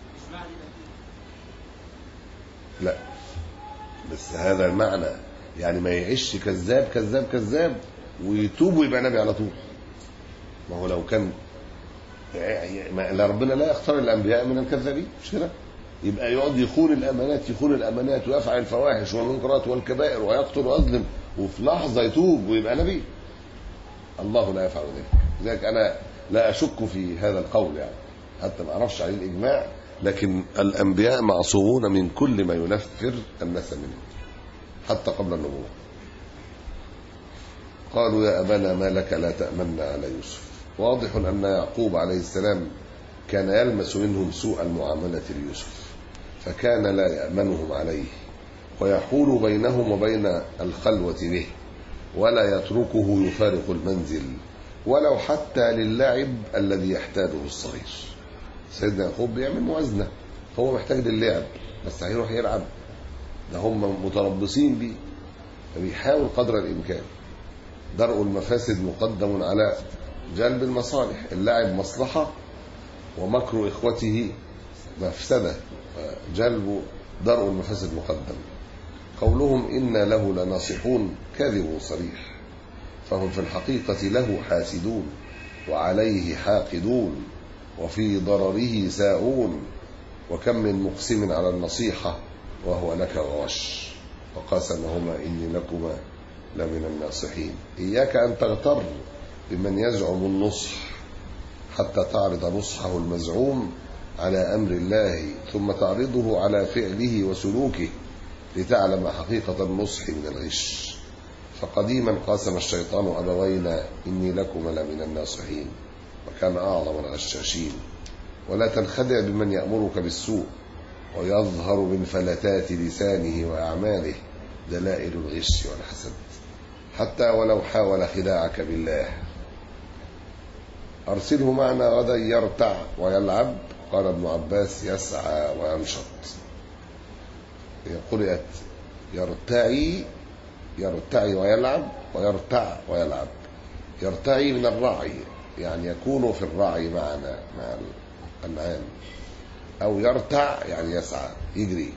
لا بس هذا المعنى يعني ما يعيش كذاب كذاب كذاب ويتوب ويبقى نبي على طول ما هو لو كان لا ربنا لا يختار الانبياء من الكذابين مش كده يبقى يقعد يخون الامانات يخون الامانات ويفعل الفواحش والمنكرات والكبائر ويقتل ويظلم وفي لحظه يتوب ويبقى نبي الله لا يفعل ذلك لذلك انا لا اشك في هذا القول يعني حتى ما اعرفش عليه الاجماع لكن الانبياء معصومون من كل ما ينفر الناس منه حتى قبل النبوه قالوا يا ابانا ما لك لا تامنا على يوسف واضح ان يعقوب عليه السلام كان يلمس منهم سوء المعامله ليوسف فكان لا يامنهم عليه ويحول بينهم وبين الخلوه به ولا يتركه يفارق المنزل ولو حتى للعب الذي يحتاجه الصغير سيدنا يعقوب بيعمل موازنه هو محتاج للعب بس هيروح يلعب ده هم متربصين بيه فبيحاول قدر الامكان درء المفاسد مقدم على جلب المصالح اللعب مصلحه ومكر اخوته مفسده جلب درء المفاسد مقدم قولهم إنا له لناصحون كذب صريح فهم في الحقيقة له حاسدون وعليه حاقدون وفي ضرره ساؤون وكم من مقسم على النصيحة وهو لك غوش وقاسمهما إني لكما لمن الناصحين إياك أن تغتر بمن يزعم النصح حتى تعرض نصحه المزعوم على أمر الله ثم تعرضه على فعله وسلوكه لتعلم حقيقة النصح من الغش فقديما قاسم الشيطان أبوينا إني لكم لمن الناصحين وكان أعظم الغشاشين ولا تنخدع بمن يأمرك بالسوء ويظهر من فلتات لسانه وأعماله دلائل الغش والحسد حتى ولو حاول خداعك بالله أرسله معنا غدا يرتع ويلعب قال ابن عباس يسعى وينشط قرئت يرتعي يرتعي ويلعب ويرتع ويلعب يرتعي من الرعي يعني يكون في الرعي معنا مع الأنعام أو يرتع يعني يسعى يجري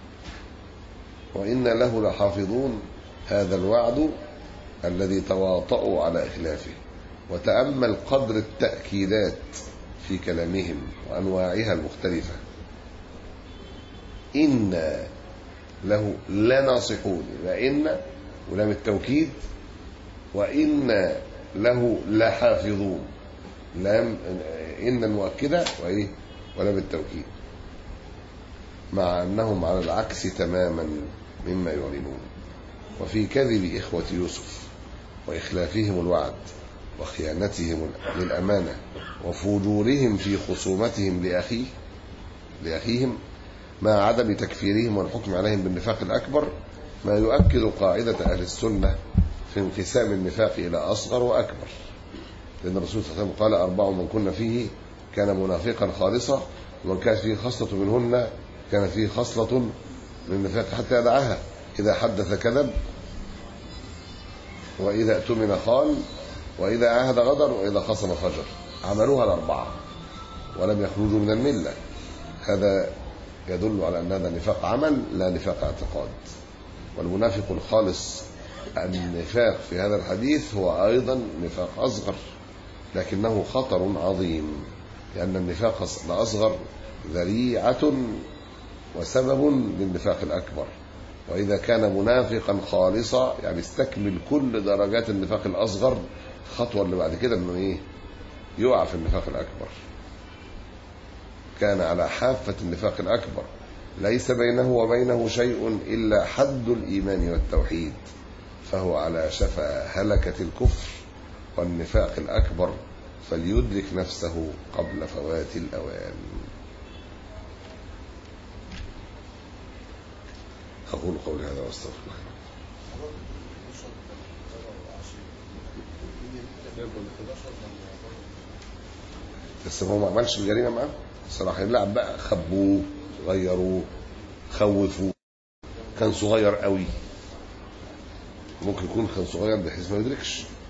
وإن له لحافظون هذا الوعد الذي تواطؤوا على إخلافه وتأمل قدر التأكيدات في كلامهم وأنواعها المختلفة إن له لناصحون وإن ولام التوكيد وإن له لحافظون لام إن المؤكدة وإيه ولا بالتوكيد مع أنهم على العكس تماما مما يعلنون وفي كذب إخوة يوسف وإخلافهم الوعد وخيانتهم للأمانة وفجورهم في خصومتهم لأخيه لأخيهم مع عدم تكفيرهم والحكم عليهم بالنفاق الأكبر ما يؤكد قاعدة أهل السنة في انقسام النفاق إلى أصغر وأكبر لأن الرسول صلى الله عليه وسلم قال أربع من كنا فيه كان منافقا خالصا ومن كانت فيه خصلة منهن كان فيه خصلة من النفاق حتى يدعها إذا حدث كذب وإذا اؤتمن خان وإذا عاهد غدر وإذا خصم فجر عملوها الأربعة ولم يخرجوا من الملة هذا يدل على أن هذا نفاق عمل لا نفاق اعتقاد والمنافق الخالص النفاق في هذا الحديث هو أيضا نفاق أصغر لكنه خطر عظيم لأن النفاق الأصغر ذريعة وسبب للنفاق الأكبر وإذا كان منافقا خالصا يعني استكمل كل درجات النفاق الأصغر الخطوة اللي بعد كده انه ايه يقع في النفاق الأكبر كان على حافة النفاق الأكبر ليس بينه وبينه شيء إلا حد الإيمان والتوحيد فهو على شفا هلكة الكفر والنفاق الأكبر فليدرك نفسه قبل فوات الأوان أقول قولي هذا واستغفر الله بس هو ما عملش الجريمة معاه صراحة يلعب بقى خبوه غيروه خوفوه كان صغير قوي ممكن يكون كان صغير بحيث ما يدركش